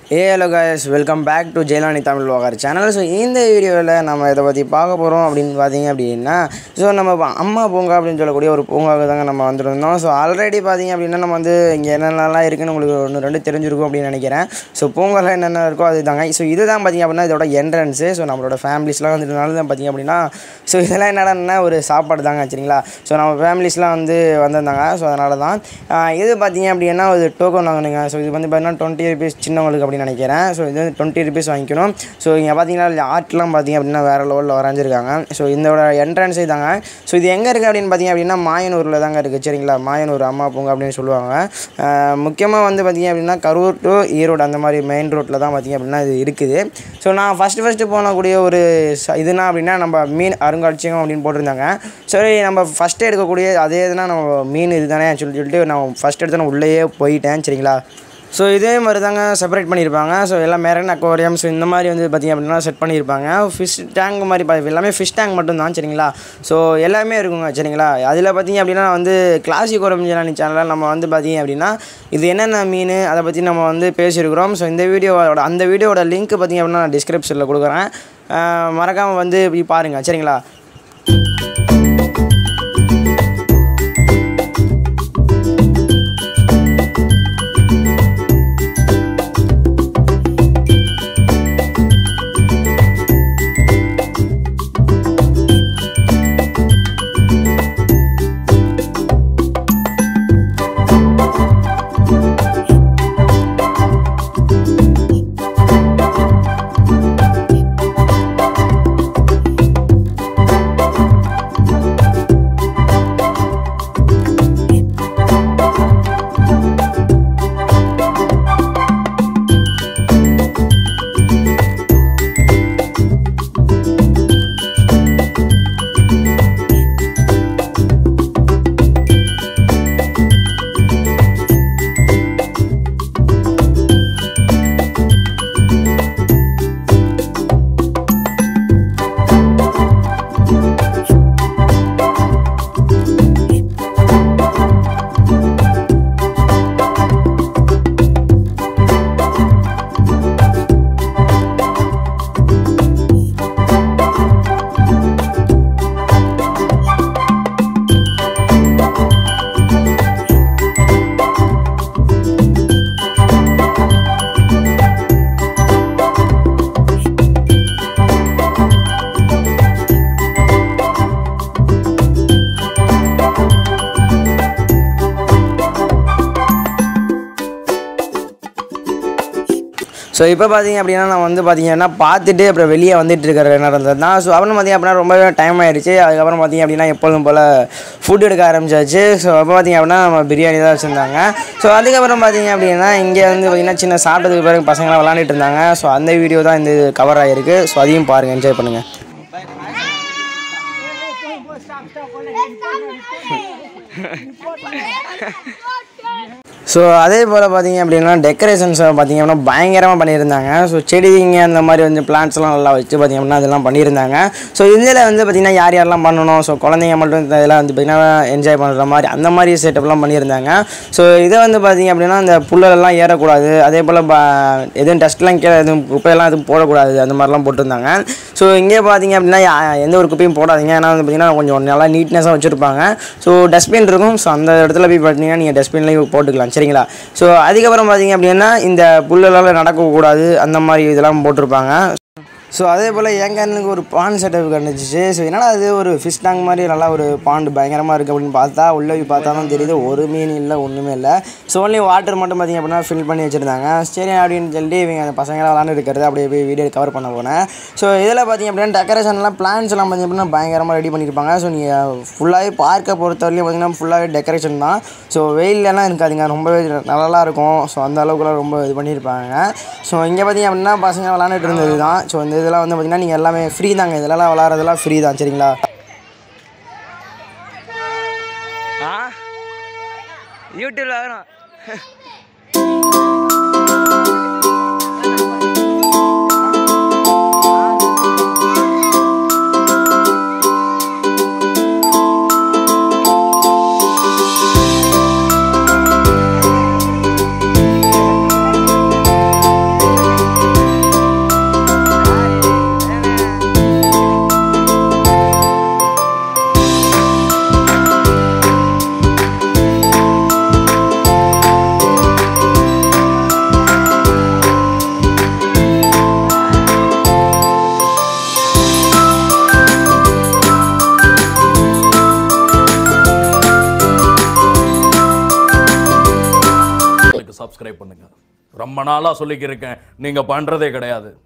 A hello guys welcome back to Jailani Tamil walker channel so இந்த வீடியோவில் நம்ம இதை பற்றி பார்க்க போகிறோம் அப்படின்னு பார்த்தீங்க அப்படின்னா ஸோ நம்ம இப்போ அம்மா பூங்கா அப்படின்னு சொல்லக்கூடிய ஒரு பூங்காவுக்கு தாங்க நம்ம வந்திருந்தோம் ஸோ ஆல்ரெடி பார்த்தீங்க அப்படின்னா நம்ம வந்து இங்கே என்னென்னலாம் இருக்குன்னு உங்களுக்கு ஒன்று ரெண்டு தெரிஞ்சிருக்கும் அப்படின்னு நினைக்கிறேன் ஸோ பூங்காவில் என்னென்ன இருக்கோ அது தாங்க ஸோ இதுதான் பார்த்தீங்க அப்படின்னா இதோட என்ட்ரன்ஸு ஸோ நம்மளோட ஃபேமிலிஸ்லாம் வந்துருந்தாலும் தான் பார்த்தீங்க அப்படின்னா ஸோ இதெல்லாம் என்னடா ஒரு சாப்பாடு தாங்க சரிங்களா ஸோ நம்ம ஃபேமிலிஸ்லாம் வந்து வந்திருந்தாங்க ஸோ அதனால தான் ஆஹ் இது பார்த்தீங்க அப்படின்னா ஒரு டோக்கன் வாங்கணுங்க ஸோ இது வந்து பார்த்தீங்கன்னா டுவெண்ட்டி ருபீஸ் சின்னவங்களுக்கு அப்படின்னு நினைக்கிறேன் ஸோ இது வந்து டுவெண்ட்டி ருபீஸ் வாங்கிக்கணும் ஸோ இங்கே பார்த்தீங்கன்னா ஆர்ட்லாம் பார்த்தீங்க அப்படின்னா வேறு லெவலில் வரைஞ்சிருக்காங்க ஸோ இதோட என்ட்ரன்ஸ் தாங்க ஸோ இது எங்கே இருக்குது அப்படின்னு பார்த்தீங்க அப்படின்னா மாயனூரில் தாங்க இருக்குது சரிங்களா மாயனூர் அம்மா பூங்கா அப்படின்னு சொல்லுவாங்க முக்கியமாக வந்து பார்த்தீங்க அப்படின்னா கரூர் டு ஈரோடு அந்த மாதிரி மெயின் ரோட்டில் தான் பார்த்தீங்க அப்படின்னா இது இருக்குது ஸோ நான் ஃபஸ்ட்டு ஃபஸ்ட்டு போனக்கூடிய ஒரு ச- இதுனா அப்படின்னா நம்ம மீன் அருங்காட்சியகம் அப்படின்னு போட்டிருந்தாங்க சரி நம்ம ஃபஸ்ட்டு எடுக்கக்கூடிய அதே இதுனா நம்ம மீன் இதுதானே சொல்லி சொல்லிட்டு நான் ஃபஸ்ட் எடுத்தோன்னே உள்ளேயே போயிட்டேன் சரிங்களா ஸோ இதே மாதிரி தாங்க செப்பரேட் பண்ணியிருப்பாங்க ஸோ எல்லாம் மெரன் அக்வாரியம் ஸோ இந்த மாதிரி வந்து பார்த்திங்க அப்படின்னா செட் பண்ணியிருப்பாங்க ஃபிஷ் டேங்க் மாதிரி பா- எல்லாமே ஃபிஷ் டேங்க் மட்டும்தான் சரிங்களா ஸோ எல்லாமே இருக்குங்க சரிங்களா அதில் பார்த்தீங்க அப்படின்னா வந்து கிளாசிக் ஒரு ஜெலானி சேனலில் நம்ம வந்து பார்த்தீங்க அப்படின்னா இது என்னென்ன மீன் அதை பற்றி நம்ம வந்து பேசியிருக்கிறோம் ஸோ இந்த வீடியோவோட அந்த வீடியோவோட லிங்க் பார்த்தீங்க அப்படின்னா நான் டிஸ்கிரிப்ஷனில் கொடுக்குறேன் மறக்காமல் வந்து போய் பாருங்கள் சரிங்களா ஸோ இப்போ பார்த்தீங்க அப்படின்னா நான் வந்து பார்த்தீங்கன்னா பார்த்துட்டு அப்புறம் வெளியே வந்துட்டு இருக்கிற நடந்தது தான் ஸோ அப்புறம் பார்த்தீங்க அப்படின்னா ரொம்பவே டைம் ஆயிடுச்சு அதுக்கப்புறம் பார்த்தீங்க அப்படின்னா எப்பொழுதும் போல் ஃபுட் எடுக்க ஆரம்பிச்சாச்சு ஸோ அப்போ பார்த்தீங்க அப்படின்னா நம்ம பிரியாணி தான் வச்சுருந்தாங்க ஸோ அதுக்கப்புறம் பார்த்தீங்க அப்படின்னா இங்கே வந்து பார்த்தீங்கன்னா சின்ன சாப்பிட்டதுக்கு பிறகு பசங்களாம் விளாண்டுட்டு இருந்தாங்க ஸோ அந்த வீடியோ தான் இந்த கவர் ஆகிருக்கு ஸோ அதையும் பாருங்கள் என்ஜாய் பண்ணுங்கள் ஸோ அதே போல் பார்த்தீங்க அப்படின்னா டெக்கரேஷன்ஸ் பார்த்தீங்க அப்படின்னா பயங்கரமாக பண்ணியிருந்தாங்க ஸோ செடிங்க அந்த மாதிரி வந்து பிளான்ட்ஸ்லாம் நல்லா வச்சு பார்த்தீங்க அப்படின்னா அதெல்லாம் பண்ணியிருந்தாங்க ஸோ இதில் வந்து பார்த்திங்கன்னா யார் யாரெல்லாம் பண்ணணும் ஸோ குழந்தைங்க மட்டும் இந்த இதெல்லாம் வந்து பார்த்திங்கன்னா என்ஜாய் பண்ணுற மாதிரி அந்த மாதிரி செட்டப்லாம் பண்ணியிருந்தாங்க ஸோ இதை வந்து பார்த்திங்க அப்படின்னா இந்த புல்லெல்லாம் ஏறக்கூடாது அதே போல் ப எதுவும் டஸ்ட்லாம் கீழே எதுவும் குப்பையெல்லாம் எதுவும் போடக்கூடாது அந்த மாதிரிலாம் போட்டிருந்தாங்க ஸோ இங்கே பார்த்தீங்க அப்படின்னா யா- எந்த ஒரு குப்பையும் போடாதீங்க ஏன்னா வந்து பார்த்திங்கன்னா கொஞ்சம் நல்லா நீட்னஸாக வச்சுருப்பாங்க ஸோ டஸ்ட்பின் இருக்கும் ஸோ அந்த இடத்துல போய் பார்த்தீங்கன்னா நீங்கள் டஸ்ட்பின்லேயும் போட்டுக்கலாம் சரிங்களா ஸோ அதுக்கப்புறம் பார்த்தீங்க அப்படின்னா இந்த புல்லெல்லாம் நடக்கக்கூடாது அந்த மாதிரி இதெல்லாம் போட்டிருப்பாங்க ஸோ அதே போல் என் கண்ணுக்கு ஒரு பாண்ட் செட்டப் கண்டுச்சு ஸோ என்னடா அது ஒரு ஃபிஷ் டேங்க் மாதிரி நல்லா ஒரு பாண்டு பயங்கரமாக இருக்குது அப்படின்னு பார்த்தா உள்ளே போய் பார்த்தா தான் தெரியுது ஒரு மீன் இல்லை ஒன்றுமே இல்லை ஸோ ஒன்லி வாட்டர் மட்டும் பார்த்திங்க அப்படின்னா ஃபில் பண்ணி வச்சுருந்தாங்க சரி அப்படின்னு சொல்லிட்டு இவங்க அந்த பசங்களாம் விளாண்டு இருக்கிறது அப்படியே போய் வீடியோ கவர் பண்ண போனேன் ஸோ இதில் பார்த்திங்க அப்படின்னா டெக்கரேஷன்லாம் பிளான்ஸ் எல்லாம் பார்த்திங்க அப்படின்னா பயங்கரமாக ரெடி பண்ணியிருப்பாங்க ஸோ நீங்கள் ஃபுல்லாகவே பார்க்க பொறுத்தவரையிலும் பார்த்திங்கன்னா ஃபுல்லாகவே டெக்கரேஷன் தான் ஸோ வெயிலெல்லாம் இருக்காதுங்க ரொம்பவே நல்லா இருக்கும் ஸோ அந்த அளவுக்குலாம் ரொம்ப இது பண்ணியிருப்பாங்க ஸோ இங்கே பார்த்திங்க அப்படின்னா பசங்க விளாண்டுட்டு இருந்தது தான் ஸோ இந்த இதெல்லாம் வந்து பார்த்திங்கன்னா நீங்கள் எல்லாமே ஃப்ரீ தாங்க இதெல்லாம் விளாட்றதெல்லாம் ஃப்ரீ தான் சரிங்களா ஆ யூடியூப்ல வரும் சப்ஸ்கிரைப் பண்ணுங்கள் ரொம்ப நாளாக சொல்லிக்கிருக்கேன் நீங்கள் பண்ணுறதே கிடையாது